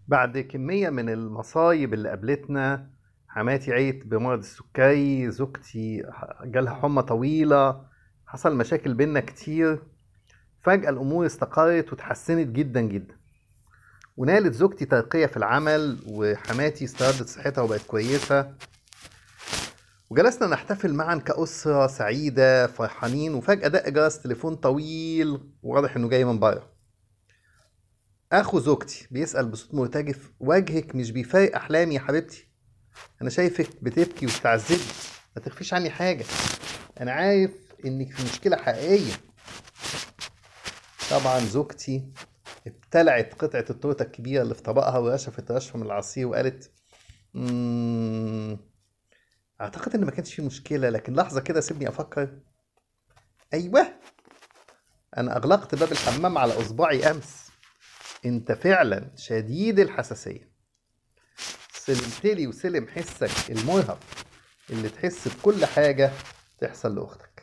بعد كمية من المصايب اللي قابلتنا حماتي عيت بمرض السكري زوجتي جالها حمى طويلة حصل مشاكل بينا كتير فجأة الأمور استقرت وتحسنت جدا جدا ونالت زوجتي ترقية في العمل وحماتي استردت صحتها وبقت كويسة وجلسنا نحتفل معا كأسرة سعيدة فرحانين وفجأة دق جرس تليفون طويل وواضح إنه جاي من بره أخو زوجتي بيسأل بصوت مرتجف وجهك مش بيفارق أحلامي يا حبيبتي أنا شايفك بتبكي وبتعذبي ما تخفيش عني حاجة أنا عارف إنك في مشكلة حقيقية طبعا زوجتي ابتلعت قطعة التورتة الكبيرة اللي في طبقها ورشفت رشفة من العصير وقالت مم... أعتقد إن ما كانش في مشكلة لكن لحظة كده سيبني أفكر أيوه أنا أغلقت باب الحمام على إصبعي أمس أنت فعلا شديد الحساسية سلمتلي وسلم حسك المرهق اللي تحس بكل حاجة تحصل لأختك